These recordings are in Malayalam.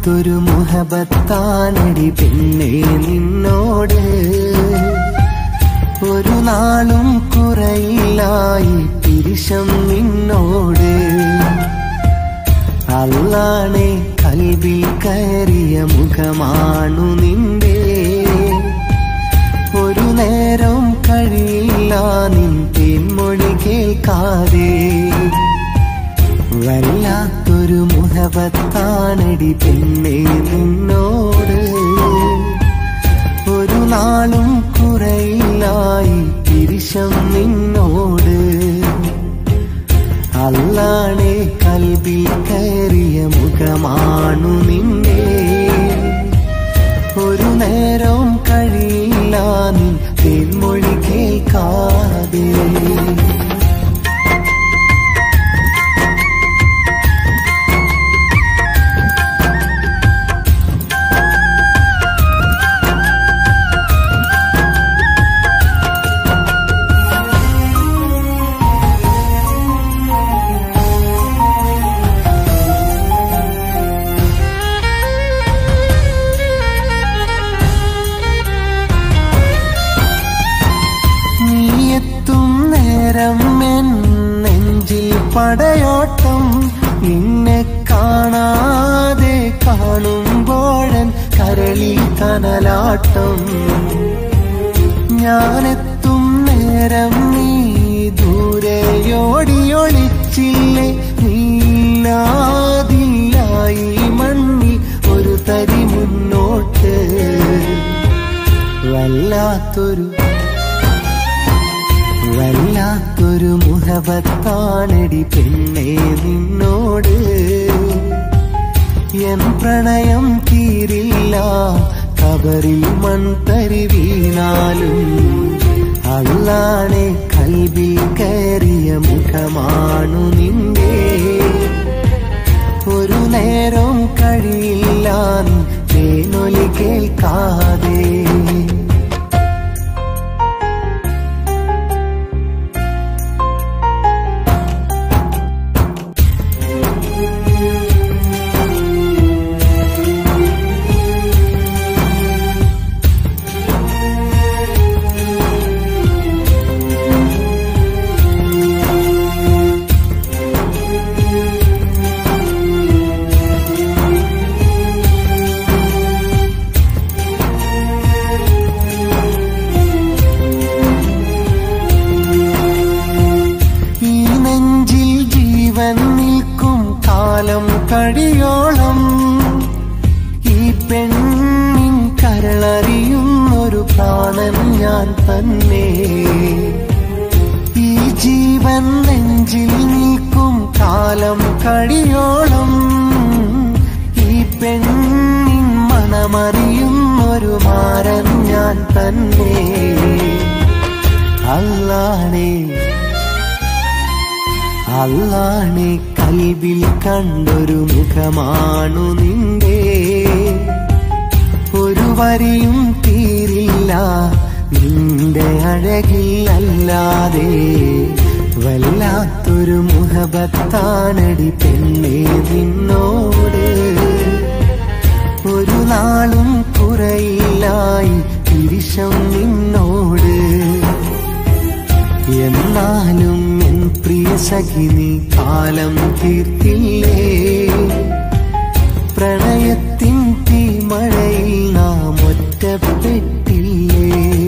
വല്ലാത്തൊരു മുഹബത്താനടി പിന്നെ നിന്നോട് ഒരു നാളും കുറയില്ലായി പിരിശം നിന്നോട് അല്ലാണെ കൽവിൽ കയറിയ മുഖമാണു നിന്റെ ഒരു നേരം കഴിയില്ല നിൻ തേൻമൊഴി കേൾക്കാതെ വല്ലാത്തൊരു മുഹബത്താനടി പെണ്ണെ നിന്നോട് ഒരു നാളും കുറയില്ലായി തിരിശം നിന്നോട് അല്ലാണെ കൽബിൽ കയറിയ മുഖമാണു നിന്നെ ഒരു നേരം കഴിയില്ല നിൻ തേൻമൊഴി കേൾക്കാതെ നീയെത്തും നേരം എൻ നെഞ്ചിൽ പടയോട്ടം നിന്നെ കാണാതെ കാണുമ്പോഴൻ കരളിൽ കനലാട്ടം ഞാനെത്തും നേരം നീ ദൂരെയോടിയൊളിച്ചില്ലേ നീല്ലാതില്ലായി മണ്ണിൽ ഒരു തരി മുന്നോട്ട് വല്ലാത്തൊരു വല്ലാത്തൊരു മുഹബത്താണടി പെണ്ണെ നിന്നോട് എൻ പ്രണയം തീരില്ല കബറിൽ മൺതരി വീണാലും അള്ളാണെ കൽബിൽ കയറിയ മുഖമാണു നിന്റെ ഒരു നേരം കഴിയില്ല നീ തേനൊലി കേൾക്കാതെ ഈ നെഞ്ചിൽ ജീവൻ നിൽക്കും കാലം കഴിയോളം ഈ പെണ്ണിൻ കരളറിയുന്നൊരു പ്രാണൻ ഞാൻ തന്നെ ഈ ജീവൻ നെഞ്ചിൽ നിൽക്കും കാലം കഴിയോളം ഈ പെണ്ണിൻ മണമറിയുന്നൊരു മാരൻ ഞാൻ തന്നെ അല്ലാണേ അല്ലാണെ കൽവിൽ കണ്ടൊരു മുഖമാണു നിന്റെ ഒരു വരിയും തീരില്ല നിന്റെ അഴകിൽ അല്ലാതെ വല്ലാത്തൊരു മുഹബത്താനടി പെണ്ണെ നിന്നോട് ഒരു നാളും കുറയില്ലായി തിരിശം നിന്നോട് എന്നാലും എൻ പ്രിയ സഖി നീ കാലം തീർത്തില്ലേ പ്രണയത്തിൻ തീമഴയിൽ നാം ഒറ്റപ്പെട്ടില്ലേ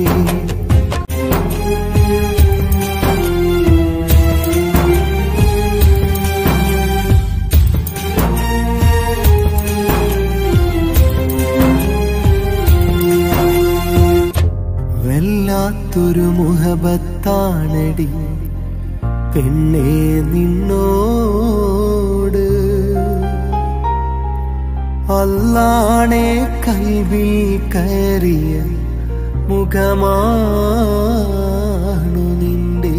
വല്ലാത്തൊരു മുഹബത്താണടി പെണ്ണെ നിന്നോട് അല്ലാണെ കൽവിൽ കയറിയ മുഖമാണു നിന്റെ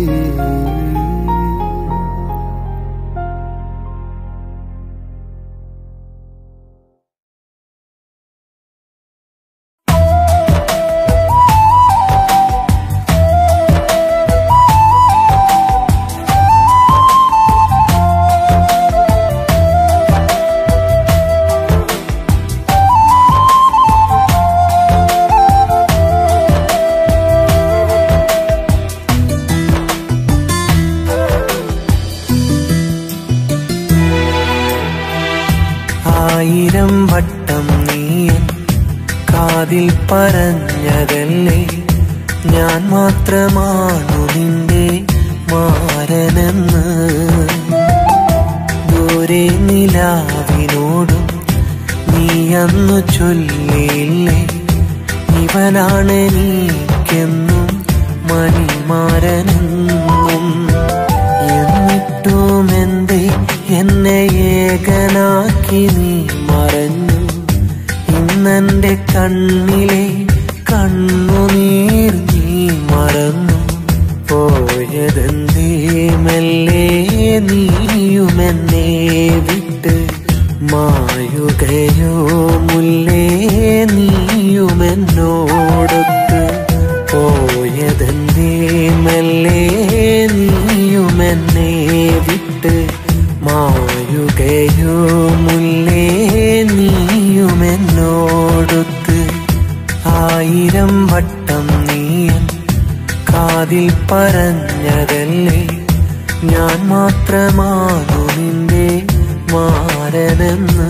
കാതിൽ പറഞ്ഞതല്ലേ ഞാൻ മാത്രമാണു നിന്റെ മാരനെന്ന് ദൂരെ നിലാവിനോടും നീ അന്നു ചൊല്ലിയില്ലേ ഇവനാണ് നീക്കെന്നും മണിമാരനെന്നും എന്നിട്ടും എന്തേ എന്നെ ഏകനാക്കി നീ മറഞ്ഞു ഇന്നെന്റെ കണ്ണിലെ കണ്ണുനീർ നീ മറന്നു പോയതെന്തേ മെല്ലെ നീയുമെന്നെ വിട്ട് മായുകയോ മുല്ലേ നീയുമെന്നോടൊത്ത് പോയതെന്തേ മെല്ലെ നീയുമെന്നെ വിട്ട് മായുകയോ മുല്ലേ നീയുമെന്നോടൊത്ത് ആയിരം വട്ടം നീയൻ കാതിൽ പറഞ്ഞതല്ലേ ഞാൻ മാത്രമാണു നിന്റെ മാരനെന്ന്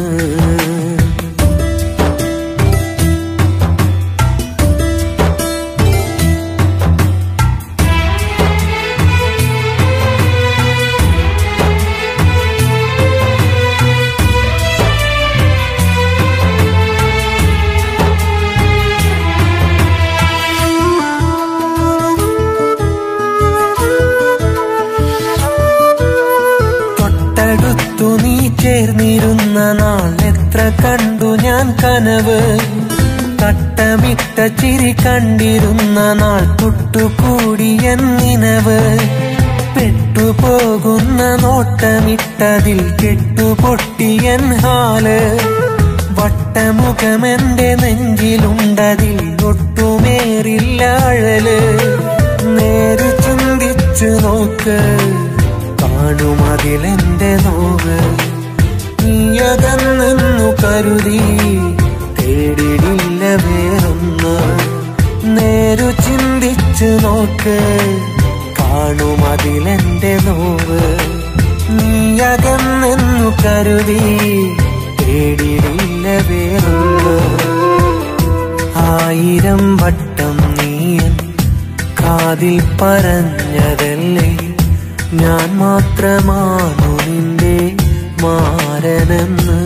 തൊട്ടടുത്തു നീ ചേർന്നിരുന്ന നാൾ എത്ര കണ്ടു ഞാൻ കനവ് തട്ടമിട്ട ചിരി കണ്ടിരുന്ന നാൾ തൊട്ടുകൂടിയ നിനവ് പെട്ടുപോകുന്ന നോട്ടമിട്ടതിൽ കെട്ടുപൊട്ടിയൻ ഹാല് വട്ടമുഖമെന്റെ നെഞ്ചിലുണ്ടതിൽ ഒട്ടുമേറില്ല അഴല് നേര് ചിന്തിച്ചു നോക്ക് കാണുമതിലെന്റെ നോവ് നീയകന്നു കരുതി തേടിടില്ല വേറൊന്ന് നേരു ചിന്തിച്ചു നോക്ക് കാണുമതിലെന്റെ നോവ് നീയകന്നു കരുതി തേടിടില്ല വേറൊന്ന് ആയിരം വട്ടം നീയൻ കാതിൽ പറഞ്ഞതല്ലേ ഞാൻ മാത്രമാണു നിന്റെ മാരനെന്ന്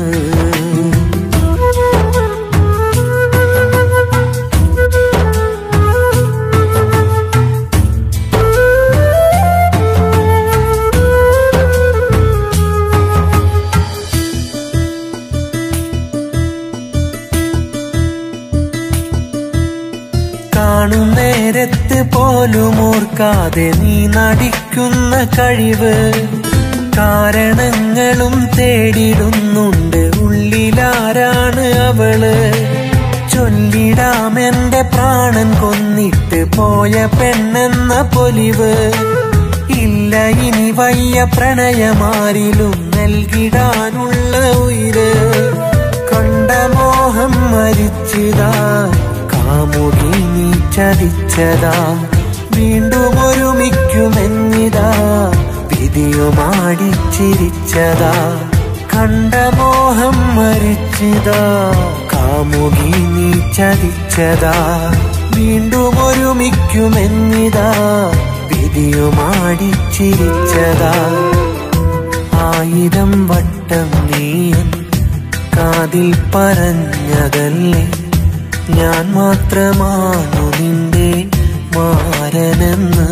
കാണും നേരത്ത് പോലും ഓർക്കാതെ നീ നടിക്കുന്ന കഴിവ് കാരണങ്ങളും തേടിടുന്നുണ്ട് ഉള്ളിലാരാണ് അവള് ചൊല്ലിടാമെന്റെ പ്രാണൻ കൊന്നിട്ട് പോയ പെണ്ണെന്ന പൊലിവ് ഇല്ല ഇനി വയ്യ പ്രണയമാരിലും നൽകിടാനുള്ള ഉയിര് കണ്ട മോഹം മരിച്ചതാ കാമുകി നീ ചതിച്ചതാ വീണ്ടും ഒരുമിക്കുമെന്നിതാ വിധിയുമാടിച്ചിരിച്ചതാ കണ്ട മോഹം മരിച്ചതാ കാമുകി നീ ചതിച്ചതാ വീണ്ടും ഒരുമിക്കുമെന്നിതാ വിധിയുമാടിച്ചിരിച്ചതാ ആയിരം വട്ടം നീയൻ കാതിൽ പറഞ്ഞതല്ലേ ഞാൻ മാത്രമാണു നിന്റെ മാരനെന്ന്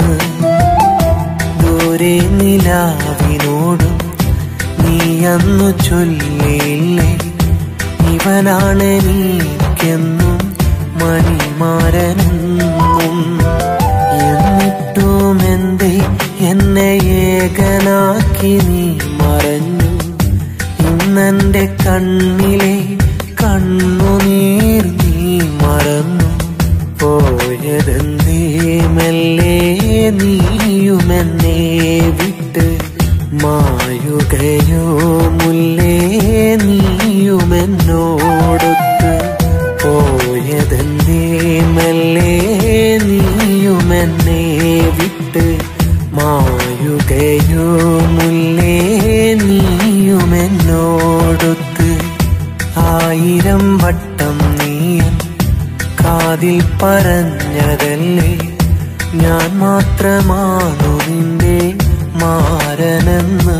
ദൂരെ നിലാവിനോടും നീ അന്നു ചൊല്ലിയില്ലേ ഇവനാണ് നീക്കെന്നും മണിമാരനെന്നും എന്നിട്ടും എന്തേ എന്നെ ഏകനാക്കി നീ മറഞ്ഞു ഇന്നെന്റെ കണ്ണിലെ കണ്ണുനീർ നീ മറന്നു പോയതെന്തേ മെല്ലെ നീയുമെന്നെ വിട്ട് മായുകയോ മുല്ലേ നീയുമെന്നോടൊത്ത് പോയതെന്തേ മെല്ലെ നീയുമെന്നെ വിട്ട് മായുകയോ മുല്ലേ നീയുമെന്നോടൊത്ത് ആയിരം വട്ടം നീയൻ കാതിൽ പറഞ്ഞതല്ലേ ഞാൻ മാത്രമാണു നിന്റെ മാരനെന്ന്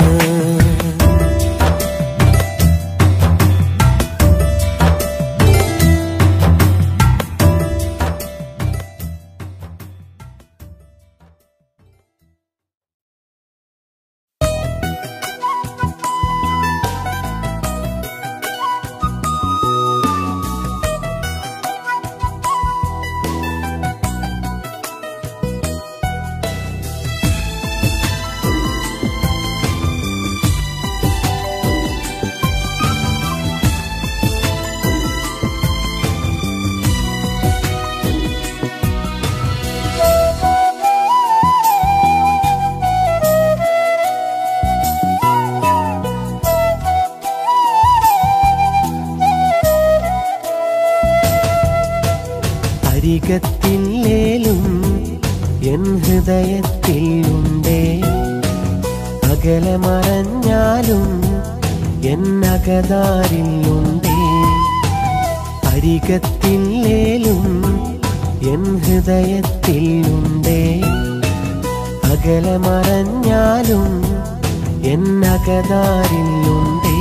അരികത്തില്ലേലും എൻ ഹൃദയത്തിൽ ഉണ്ടേ അകലെ മറഞ്ഞാലും എന്നകതാരിലുണ്ടേ അരികത്തില്ലേലും എൻ ഹൃദയത്തിൽ ഉണ്ടേ അകലെ മറഞ്ഞാലും എന്നകതാരിലുണ്ടേ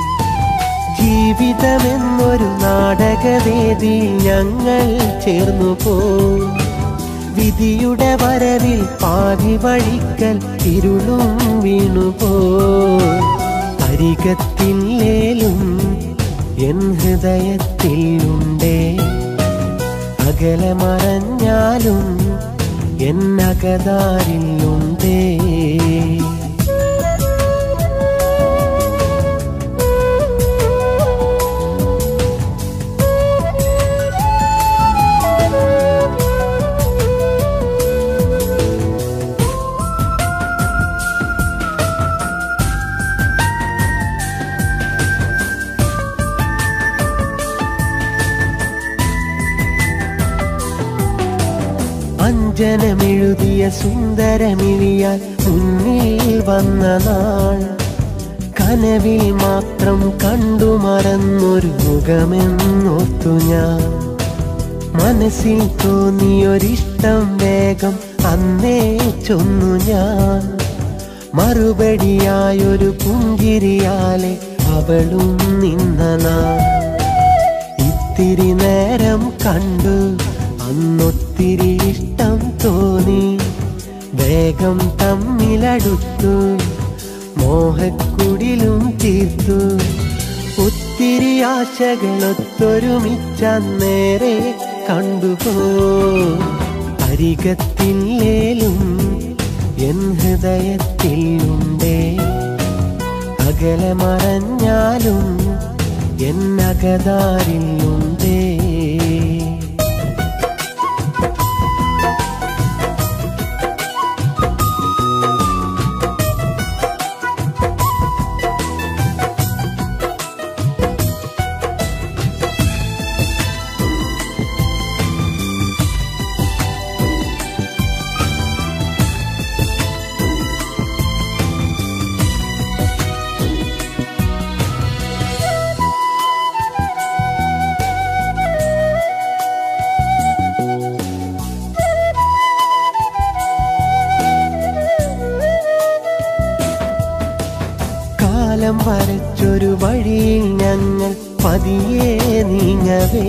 ജീവിതമെന്നൊരു നാടകവേദി ഞങ്ങൾ ചേർന്നു പോ വിധിയുടെ വരവിൽ പാതി വഴിക്കൽ ഇരുളും വീണുപോ അരികത്തില്ലേലും എൻ ഹൃദയത്തിൽ ഉണ്ടേ അകലെ മറഞ്ഞാലും എന്നകതാരിലുണ്ടേ അഞ്ജനമെഴുതിയ സുന്ദരമിഴിയാൽ മുന്നിൽ വന്ന നാൾ കനവിൽ മാത്രം കണ്ടു മറന്നൊരു മുഖമെന്നോർത്തു ഞാൻ മനസ്സിൽ തോന്നിയൊരിഷ്ടം വേഗം അന്നേ ചൊന്നു ഞാൻ മറുപടിയായൊരു പുഞ്ചിരിയാലെ അവളും നിന്ന നാൾ ഇത്തിരി നേരം കണ്ടു അന്നൊത്തിരി ഇഷ്ടം തോന്നി വേഗം തമ്മിലടുത്തു മോഹക്കുടിലും തീർത്തു ഒത്തിരി ആശകളൊത്തൊരുമിച്ചന്നേരെ കണ്ടുപോ അരികത്തില്ലേലും എൻ ഹൃദയത്തിൽ ഉണ്ടേ അകലെ മറഞ്ഞാലും എന്നകതാരിലുണ്ടേ കാലം വരച്ചൊരു വഴിയിൽ ഞങ്ങൾ പതിയെ നീങ്ങവേ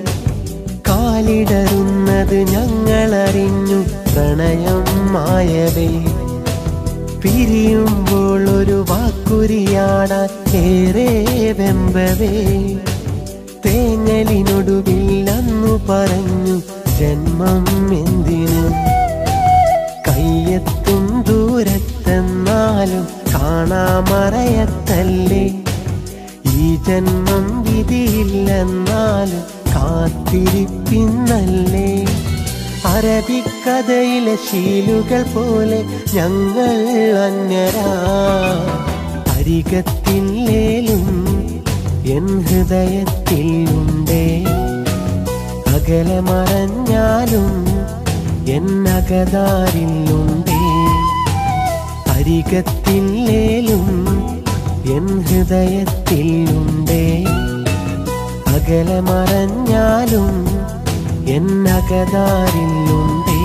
കാലിടറുന്നത് ഞങ്ങളറിഞ്ഞു പ്രണയം മായവേ പിരിയുമ്പോൾ ഒരു വാക്കുരിയാടാൻ ഏറെ വെമ്പവേ തേങ്ങലിനൊടുവിൽ അന്നു പറഞ്ഞു ജന്മം എന്തിനു കയ്യെത്തും ദൂരത്തെന്നാലും കാണാമറയത്തല്ലേ ഈ ജന്മം വിധിയില്ലെന്നാലും കാത്തിരിപ്പിന്നല്ലേ അറബിക്കഥയിലെ ശീലുകൾ പോലെ ഞങ്ങൾ അന്യരാ അരികത്തില്ലേലും എൻ ഹൃദയത്തിൽ ഉണ്ടേ അകലെ മറഞ്ഞാലും എന്നകതാരിലുണ്ടേ അരികത്തില്ലേലും എൻ ഹൃദയത്തിൽ ഉണ്ടേ അകലെ മറഞ്ഞാലും എന്നകതാരിലുണ്ടേ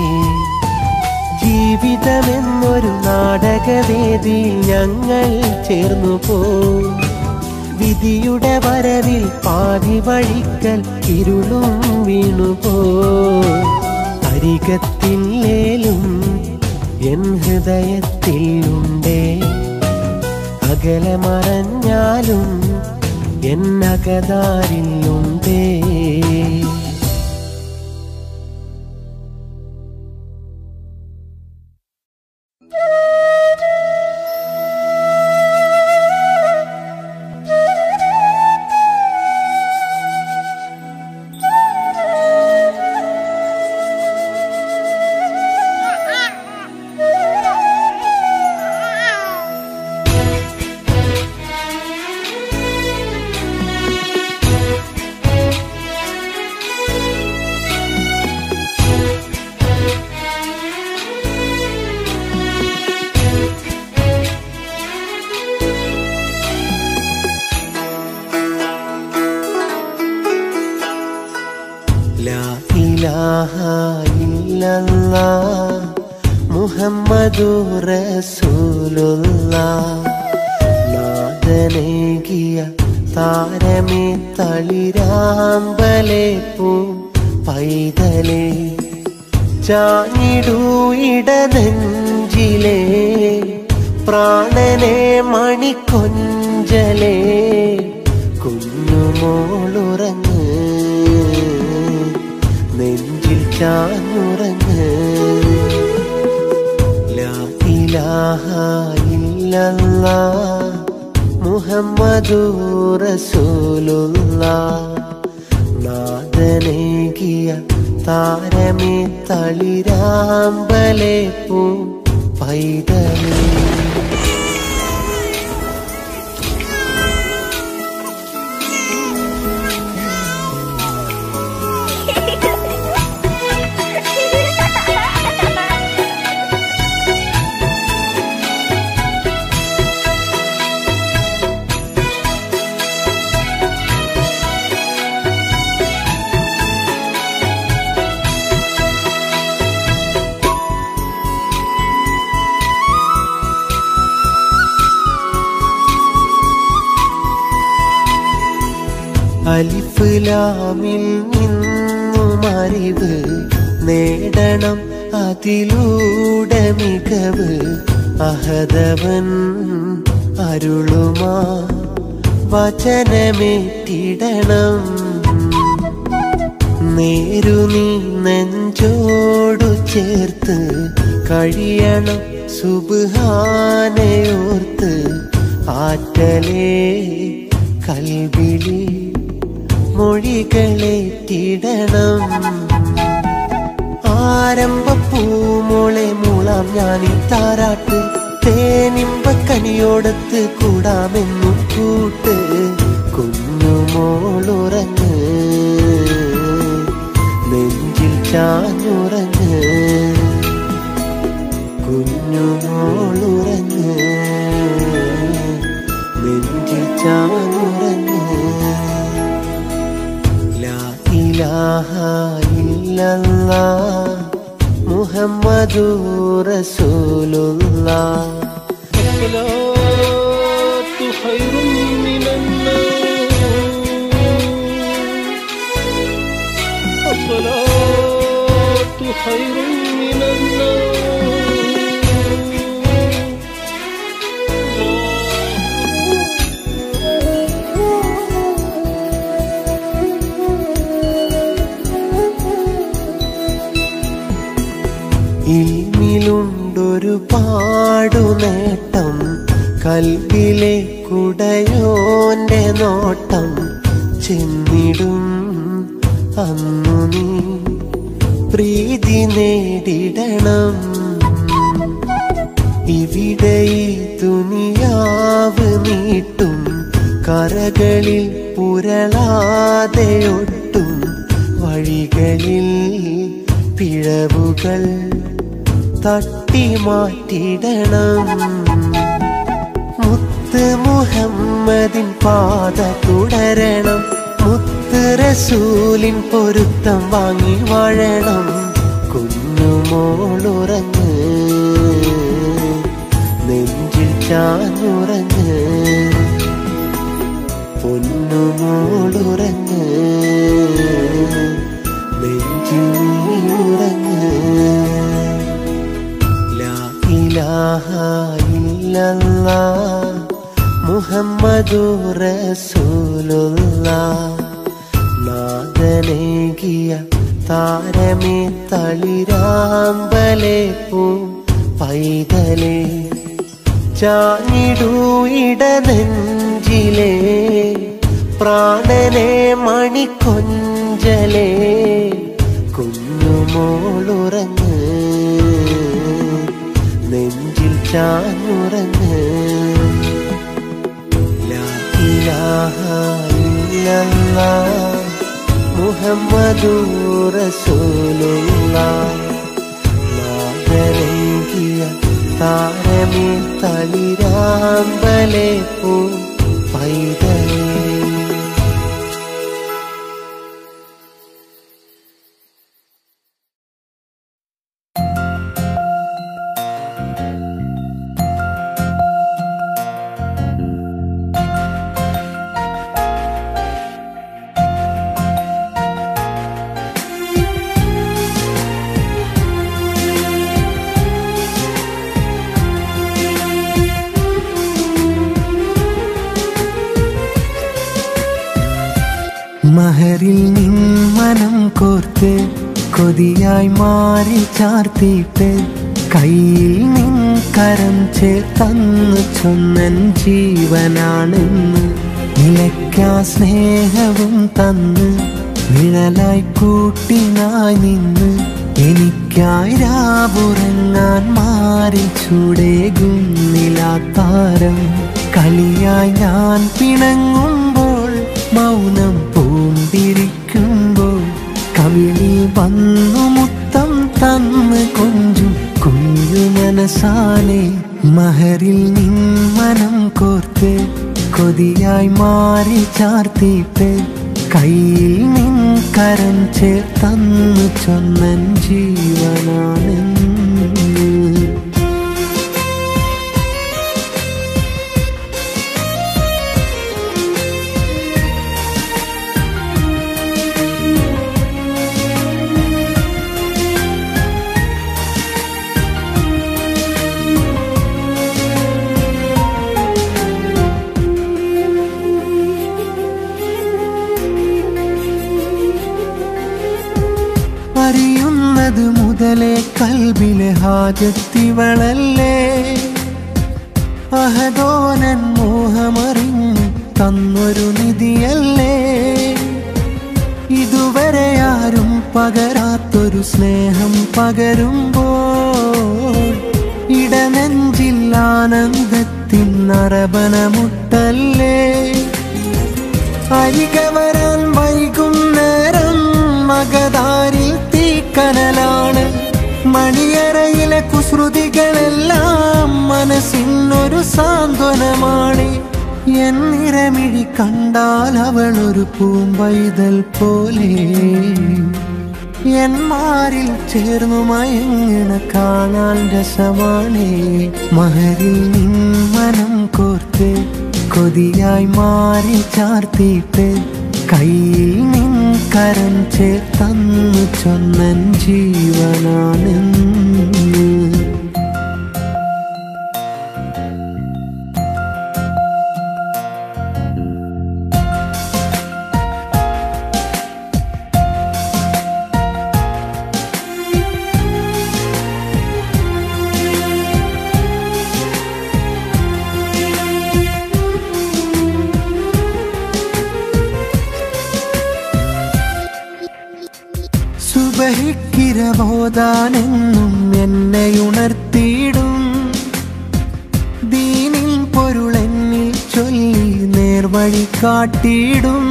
ജീവിതമെന്നൊരു നാടകവേദിയിൽ ഞങ്ങൾ ചേർന്നു പോ വിധിയുടെ വരവിൽ പാതി വഴിക്കൽ ഇരുളും വീണുപോ അരികത്തില്ലേലും എൻ ഹൃദയത്തിൽ ഉണ്ടേ അകലെ മറഞ്ഞാലും എന്നകതാരിലുണ്ടേ ലാ ഇലാഹ ഇല്ലല്ലാ മുഹമ്മദു റസൂലുള്ളാ നാദനേകിയ താരമേ തളിരാമ്പലേ പൂ പൈതലേ ചാഞ്ഞിടൂ ഇടനെഞ്ചിലേ പ്രാണനെ മണിക്കൊഞ്ചലേ കുഞ്ഞുമോളുറങ്ങ് നെഞ്ചിൽ ചാഞ്ഞുറങ്ങ് ലാ ഇലാഹ ഇല്ലല്ലാ മുഹമ്മദു റസൂലുള്ളാ നാദനേകിയ താരമേ തളിരാമ്പലേ പൂ പൈതലേ അലിഫ് ലാമിൽ നിന്നും അറിവ് നേടണം അതിലൂടെ മികവ് അഹദവൻ അരുളുമാ വചനമേറ്റിടണം നേരു നീ നെഞ്ചോടു ചേർത്ത് കഴിയണം സുബാനയോർത്ത് ആറ്റലേ കൽവിളി മൊഴികളേറ്റിടണം ആരംഭ പൂമോളെ മൂളാം ഞാനീ താരാട്ട് തേനിമ്പക്കനിയോടത്ത് കൂടാമെന്നും കൂട്ട് കുഞ്ഞുമോളുറങ്ങ് നെഞ്ചിൽ ചാഞ്ഞുറങ്ങ് കുഞ്ഞുമോളുറങ്ങ് നെഞ്ചിൽ ചാഞ്ഞുറങ്ങ് ലാ ഇലാഹ ഇല്ലല്ലാ മുഹമ്മദു റസൂലുള്ളാ الصلاة خير من النوم الصلاة خير من النوم ഇൽമിലുണ്ടൊരു പാടു നേട്ടം കൽവിലെ കുടയോന്റെ നോട്ടം ചെന്നിടും അന്നു നീ പ്രീതി നേടിടണം ഇവിടെ ഈ ദുനിയാവ് നീട്ടും കരകളിൽ പുരളാതെ ഒട്ടും വഴികളിൽ പിഴവുകൾ തട്ടി മാറ്റിടണം മുത്ത് മുഹമ്മദിൻ പാത തുടരണം മുത്ത് മുത്ത് റസൂലിൻ പൊരുത്തം വാങ്ങി വാഴണം കുഞ്ഞുമോളുറങ്ങ് നെഞ്ചിൽ ചാഞ്ഞുറങ്ങ് പൊന്നുമോളുറങ്ങ് നെഞ്ചിൽ നീയുറങ്ങ് ലാ ഇലാഹ ഇല്ലല്ലാഹ് മുഹമ്മദു റസൂലുള്ള നാദനേകിയ താരമേ തളിരാമ്പലേ പൂ പൈതലേ ചാഞ്ഞിടൂ ഇടനെഞ്ചിലേ പ്രാണനെ മണിക്കൊഞ്ചലേ കുഞ്ഞുമോളുറങ്ങ് നെഞ്ചിൽ ചാഞ്ഞുറങ്ങ് ലാ ഇലാഹ ഇല്ലല്ലാഹ് മുഹമ്മദു റസൂലുള്ളാഹ് നാദരംഗിയ താരമേ തളിരാമ്പലേ പൂ പൈതലേ മഹരിൽ നിൻ മനം കോർത്ത് കൊതിയായി മാറി ചാർത്തിയിട്ട് കയ്യിൽ നിൻ കരം ചേർത്തന്നു ചൊന്നൻ ജീവനാണെന്ന് നിലയ്ക്കാ സ്നേഹവും തന്ന് നിഴലായി കൂട്ടിനായി നിന്ന് എനിക്കായി രാവുറങ്ങാൻ മാറി ചൂടേകുന്നിലാത്താരം കളിയായി ഞാൻ പിണങ്ങുമ്പോൾ മൗനം പൂണ്ടിരിക്കുമ്പോൾ കവിളിൽ വന്നു മുത്തം തന്ന് കൊഞ്ചും കുഞ്ഞു മനസാനെ മഹരിൽ നിൻ മനം കോർത്ത് കൊതിയായി മാറി ചാർത്തിയിട്ട് കയ്യിൽ നിൻ കരം ചേർത്തന്നു ചൊന്നൻ ജീവനാണെന്ന് അറിയുന്നത് മുതലേ കൽബിലെ ഹാജത്തിവളല്ലേ അഹദോനൻ മോഹമറിഞ്ഞു തന്നൊരു നിധിയല്ലേ ഇതുവരെ ആരും പകരാത്തൊരു സ്നേഹം പകരുമ്പോൾ ഇടനെഞ്ചിൽ ആനന്ദത്തിൻ നരബനമുട്ടല്ലേ അരികെ വരാൻ വൈകും നേരം മകതാരിൽ തീക്കനലാണ് മണിയറയിലെ കുസൃതികളെല്ലാം മനസ്സിനൊരു സാന്ത്വനമാണ് എന്നിരമിഴി കണ്ടാൽ അവൾ ഒരു പൂമ്പൈതൽ പോലെ എന്മാരിൽ ചേർന്നു മയങ്ങണ കാണാൻ രസമാണേ മഹരിൽ നിൻ മനം കോർത്ത് കൊതിയായി മാറി ചാർത്തിയിട്ട് കയ്യിൽ നിൻ കരം ചേർത്തന്നു ചൊന്നൻ ജീവനാണെന്ന് സുബഹിക്കിരബോധാനെന്നും എന്നെ ഉണർത്തിയിടും ദീനിൻ പൊരുളെന്നിൽ ചൊല്ലി നേർവഴി കാട്ടിയിടും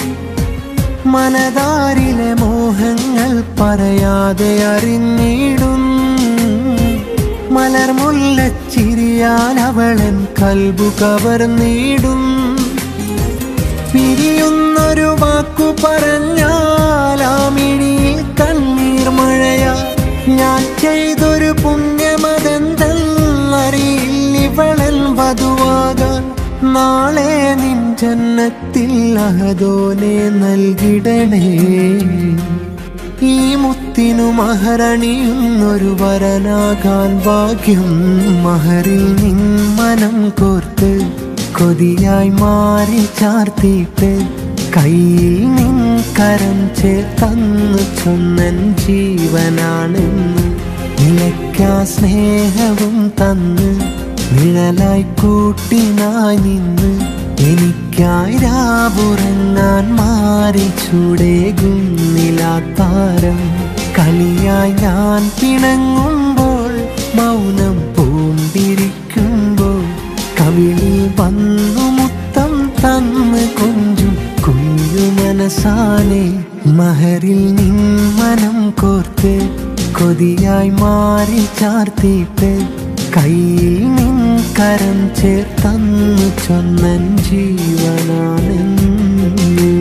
മനതാരിലെ മോഹങ്ങൾ പറയാതെ അറിഞ്ഞിടും മലർമുല്ലച്ചിരിയാൽ അവളൻ കൽബു കവർന്നിടും പിരിയുന്നൊരു വാക്കു വാക്കു പറഞ്ഞാൽ ആ മിഴിയിൽ കണ്ണീർ മഴയാ ഞാൻ ചെയ്തൊരു പുണ്യമതെന്തറിയില്ലിവളൻ വധുവാകാൻ നാളെ നിൻ ജന്നത്തിൽ അഹദോനെ നൽകിടണേ ഈ മുത്തിനു മഹരണിയുന്നൊരു വരനാകാൻ ഭാഗ്യം മഹറിൽ നിൻ മനം കോർത്ത് കൊതിയായി മാറി ചാർത്തിയിട്ട് കയ്യിൽ നിൻ കരം ചേർത്തന്നു ചൊന്നൻ ജീവനാണെന്ന് നിലയ്ക്കാ സ്നേഹവും തന്ന് നിഴലായി കൂട്ടിനായി നിന്ന് എനിക്കായി രാവുറങ്ങാൻ മാറി ചൂടേകുന്നിലാത്താരം കളിയായി ഞാൻ പിണങ്ങുമ്പോൾ മൗനം പൂണ്ടിരിക്കുമ്പോൾ കവിളിൽ വന്നു മുത്തം തന്ന് കൊഞ്ചും കുഞ്ഞു മനസാനെ മഹറിൽ നിൻ മനം കോർത്ത് കൊതിയായി മാറി ചാർത്തിയിട്ട് കയ്യിൽ നിൻ കരം ചേർത്തന്നു ചൊന്നൻ ജീവനാണെന്ന്